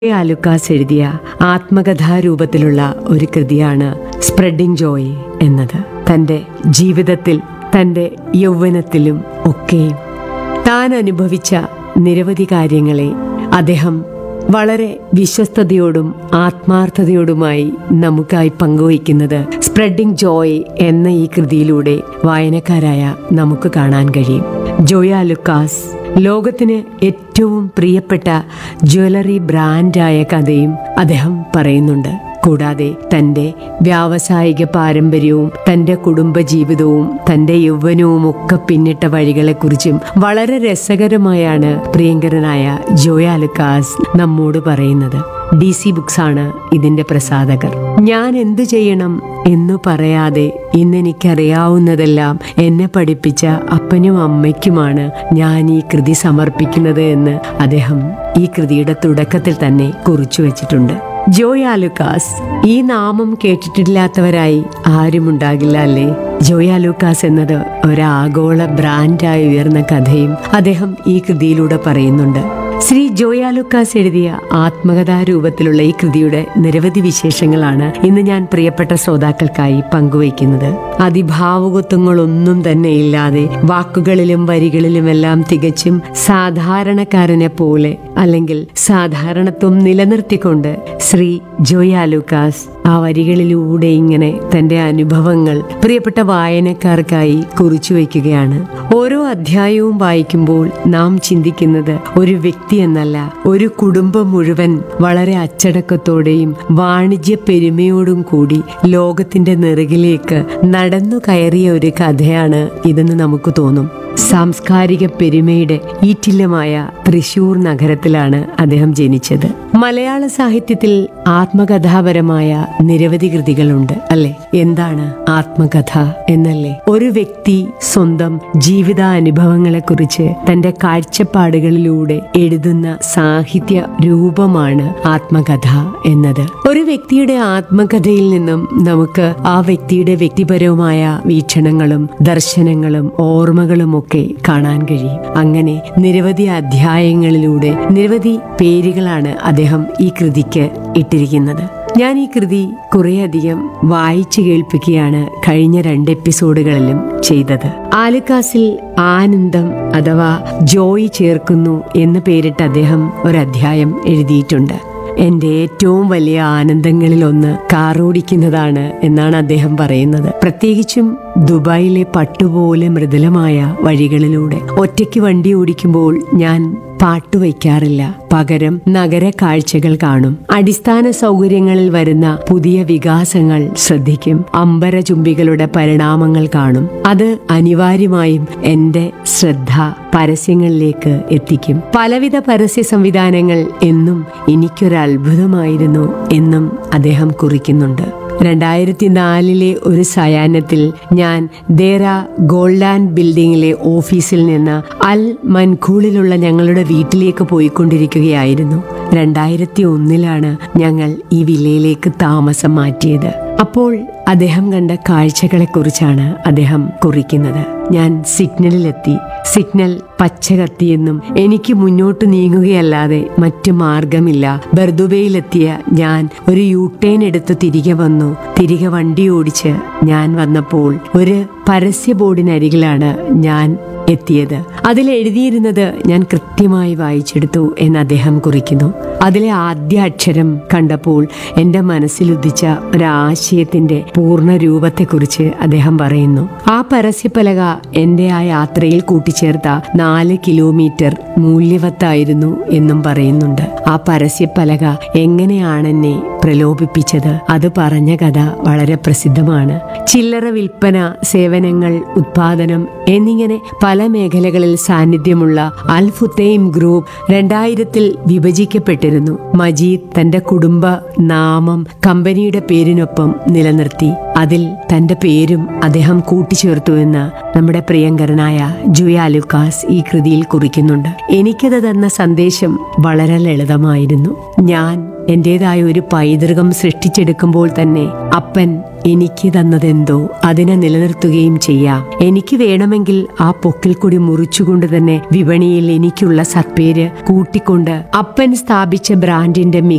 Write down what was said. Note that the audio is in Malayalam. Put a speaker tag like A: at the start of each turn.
A: ആലുക്കാസ് എഴുതിയ ആത്മകഥാരൂപത്തിലുള്ള ഒരു കൃതിയാണ് സ്പ്രെഡിംഗ് ജോയ് എന്നത് തൻ്റെ ജീവിതത്തിൽ തൻ്റെ യൗവനത്തിലും ഒക്കെയും താൻ അനുഭവിച്ച നിരവധി കാര്യങ്ങളെ അദ്ദേഹം വളരെ വിശ്വസ്തയോടും ആത്മാർത്ഥതയോടുമായി നമുക്കായി പങ്കുവയ്ക്കുന്നത് സ്പ്രെഡിംഗ് ജോയ് എന്ന ഈ കൃതിയിലൂടെ വായനക്കാരായ നമുക്ക് കാണാൻ കഴിയും ജോയ ലുക്കാസ് ലോകത്തിന് ഏറ്റവും പ്രിയപ്പെട്ട ജ്വല്ലറി ബ്രാൻഡായ കഥയും അദ്ദേഹം പറയുന്നുണ്ട് കൂടാതെ തന്റെ വ്യാവസായിക പാരമ്പര്യവും തന്റെ കുടുംബജീവിതവും തന്റെ യൗവനവും ഒക്കെ പിന്നിട്ട വഴികളെക്കുറിച്ചും വളരെ രസകരമായാണ് പ്രിയങ്കരനായ ജോയ ലുക്കാസ് നമ്മോട് പറയുന്നത് ഡി സി ബുക്സ് ആണ് ഇതിന്റെ പ്രസാധകർ ഞാൻ എന്തു ചെയ്യണം എന്നു പറയാതെ ഇന്നെനിക്കറിയാവുന്നതെല്ലാം എന്നെ പഠിപ്പിച്ച അപ്പനും അമ്മയ്ക്കുമാണ് ഞാൻ ഈ കൃതി സമർപ്പിക്കുന്നത് എന്ന് അദ്ദേഹം ഈ കൃതിയുടെ തുടക്കത്തിൽ തന്നെ കുറിച്ചു വച്ചിട്ടുണ്ട് ജോയ ലൂക്കാസ് ഈ നാമം കേട്ടിട്ടില്ലാത്തവരായി ആരുമുണ്ടാകില്ല അല്ലേ ജോയ ലൂക്കാസ് എന്നത് ഒരാഗോള ബ്രാൻഡായി ഉയർന്ന കഥയും അദ്ദേഹം ഈ കൃതിയിലൂടെ പറയുന്നുണ്ട് ശ്രീ ജോയ ലൂക്കാസ് എഴുതിയ ആത്മകഥാ രൂപത്തിലുള്ള ഈ കൃതിയുടെ നിരവധി വിശേഷങ്ങളാണ് ഇന്ന് ഞാൻ പ്രിയപ്പെട്ട ശ്രോതാക്കൾക്കായി പങ്കുവയ്ക്കുന്നത് അതിഭാവുകത്വങ്ങളൊന്നും തന്നെ ഇല്ലാതെ വാക്കുകളിലും വരികളിലുമെല്ലാം തികച്ചും സാധാരണക്കാരനെ പോലെ അല്ലെങ്കിൽ സാധാരണത്വം നിലനിർത്തിക്കൊണ്ട് ശ്രീ ജോയ ലൂക്കാസ് ആ വരികളിലൂടെ ഇങ്ങനെ തന്റെ അനുഭവങ്ങൾ പ്രിയപ്പെട്ട വായനക്കാർക്കായി കുറിച്ചു വയ്ക്കുകയാണ് ഓരോ അധ്യായവും വായിക്കുമ്പോൾ നാം ചിന്തിക്കുന്നത് ഒരു വ്യക്തി എന്നല്ല ഒരു കുടുംബം മുഴുവൻ വളരെ അച്ചടക്കത്തോടെയും വാണിജ്യ പെരുമയോടും കൂടി ലോകത്തിന്റെ നെറുകിലേക്ക് നടന്നു കയറിയ ഒരു കഥയാണ് ഇതെന്ന് നമുക്ക് തോന്നും സാംസ്കാരിക പെരുമയുടെ ഈറ്റില്ലമായ തൃശൂർ നഗരത്തിലാണ് അദ്ദേഹം ജനിച്ചത് മലയാള സാഹിത്യത്തിൽ ആത്മകഥാപരമായ നിരവധി കൃതികളുണ്ട് അല്ലെ എന്താണ് ആത്മകഥ എന്നല്ലേ ഒരു വ്യക്തി സ്വന്തം ജീവിതാനുഭവങ്ങളെക്കുറിച്ച് തന്റെ കാഴ്ചപ്പാടുകളിലൂടെ എഴുതുന്ന സാഹിത്യ രൂപമാണ് ആത്മകഥ എന്നത് ഒരു വ്യക്തിയുടെ ആത്മകഥയിൽ നിന്നും നമുക്ക് ആ വ്യക്തിയുടെ വ്യക്തിപരവുമായ വീക്ഷണങ്ങളും ദർശനങ്ങളും ഓർമ്മകളും ഒക്കെ കാണാൻ കഴിയും അങ്ങനെ നിരവധി അധ്യായങ്ങളിലൂടെ നിരവധി പേരുകളാണ് അദ്ദേഹം ഈ കൃതിക്ക് ഇട്ടിരിക്കുന്നത് ഞാൻ ഈ കൃതി കുറേയധികം വായിച്ചു കേൾപ്പിക്കുകയാണ് കഴിഞ്ഞ രണ്ട് എപ്പിസോഡുകളിലും ചെയ്തത് ആലുക്കാസിൽ ആനന്ദം അഥവാ ജോയ് ചേർക്കുന്നു എന്ന് പേരിട്ട് അദ്ദേഹം ഒരധ്യായം എഴുതിയിട്ടുണ്ട് എന്റെ ഏറ്റവും വലിയ ആനന്ദങ്ങളിൽ ഒന്ന് കാറോടിക്കുന്നതാണ് എന്നാണ് അദ്ദേഹം പറയുന്നത് പ്രത്യേകിച്ചും ദുബായിലെ പട്ടുപോലെ മൃദുലമായ വഴികളിലൂടെ ഒറ്റയ്ക്ക് വണ്ടി ഓടിക്കുമ്പോൾ ഞാൻ പാട്ട് വയ്ക്കാറില്ല പകരം നഗര കാഴ്ചകൾ കാണും അടിസ്ഥാന സൗകര്യങ്ങളിൽ വരുന്ന പുതിയ വികാസങ്ങൾ ശ്രദ്ധിക്കും അമ്പരചുംബികളുടെ പരിണാമങ്ങൾ കാണും അത് അനിവാര്യമായും എന്റെ ശ്രദ്ധ പരസ്യങ്ങളിലേക്ക് എത്തിക്കും പലവിധ പരസ്യ സംവിധാനങ്ങൾ എന്നും എനിക്കൊരു അത്ഭുതമായിരുന്നു എന്നും അദ്ദേഹം കുറിക്കുന്നുണ്ട് രണ്ടായിരത്തി നാലിലെ ഒരു സയാനത്തിൽ ഞാൻ ദേറ ഗോൾഡാൻഡ് ബിൽഡിംഗിലെ ഓഫീസിൽ നിന്ന് അൽ മൻഖൂളിലുള്ള ഞങ്ങളുടെ വീട്ടിലേക്ക് പോയിക്കൊണ്ടിരിക്കുകയായിരുന്നു രണ്ടായിരത്തി ഒന്നിലാണ് ഞങ്ങൾ ഈ വില്ലയിലേക്ക് താമസം മാറ്റിയത് അപ്പോൾ അദ്ദേഹം കണ്ട കാഴ്ചകളെക്കുറിച്ചാണ് അദ്ദേഹം കുറിക്കുന്നത് ഞാൻ സിഗ്നലിലെത്തി സിഗ്നൽ പച്ച കത്തിയെന്നും എനിക്ക് മുന്നോട്ട് നീങ്ങുകയല്ലാതെ മറ്റു മാർഗമില്ല ബർദുബയിലെത്തിയ ഞാൻ ഒരു യൂട്ടേൺ എടുത്ത് തിരികെ വന്നു തിരികെ വണ്ടി ഓടിച്ച് ഞാൻ വന്നപ്പോൾ ഒരു പരസ്യ ബോർഡിനരികിലാണ് ഞാൻ എത്തിയത് അതിൽ എഴുതിയിരുന്നത് ഞാൻ കൃത്യമായി വായിച്ചെടുത്തു എന്ന് അദ്ദേഹം കുറിക്കുന്നു അതിലെ ആദ്യ അക്ഷരം കണ്ടപ്പോൾ എൻ്റെ മനസ്സിലുദിച്ച ഒരാശയത്തിന്റെ പൂർണ്ണ രൂപത്തെക്കുറിച്ച് അദ്ദേഹം പറയുന്നു ആ പരസ്യപ്പലക എൻ്റെ ആ യാത്രയിൽ കൂട്ടിച്ചേർത്ത നാല് കിലോമീറ്റർ മൂല്യവത്തായിരുന്നു എന്നും പറയുന്നുണ്ട് ആ പരസ്യപ്പലക എങ്ങനെയാണെന്നെ പ്രലോഭിപ്പിച്ചത് അത് പറഞ്ഞ കഥ വളരെ പ്രസിദ്ധമാണ് ചില്ലറ വിൽപ്പന സേവനങ്ങൾ ഉത്പാദനം എന്നിങ്ങനെ പല മേഖലകളിൽ സാന്നിധ്യമുള്ള അൽ ഫുത്തൈം ഗ്രൂപ്പ് രണ്ടായിരത്തിൽ വിഭജിക്കപ്പെട്ടിരുന്നു മജീദ് തന്റെ കുടുംബ നാമം കമ്പനിയുടെ പേരിനൊപ്പം നിലനിർത്തി അതിൽ തന്റെ പേരും അദ്ദേഹം കൂട്ടിച്ചേർത്തു എന്ന് നമ്മുടെ പ്രിയങ്കരനായ ജുയ ലുക്കാസ് ഈ കൃതിയിൽ കുറിക്കുന്നുണ്ട് എനിക്കത് തന്ന സന്ദേശം വളരെ ലളിതമായിരുന്നു ഞാൻ എന്റേതായ ഒരു പൈതൃകം സൃഷ്ടിച്ചെടുക്കുമ്പോൾ തന്നെ അപ്പൻ എനിക്ക് തന്നതെന്തോ അതിനെ നിലനിർത്തുകയും ചെയ്യാം എനിക്ക് വേണമെങ്കിൽ ആ പൊക്കിൽ കൂടി മുറിച്ചുകൊണ്ട് തന്നെ വിപണിയിൽ എനിക്കുള്ള സത്പേര് കൂട്ടിക്കൊണ്ട് അപ്പൻ സ്ഥാപിച്ച ബ്രാൻഡിന്റെ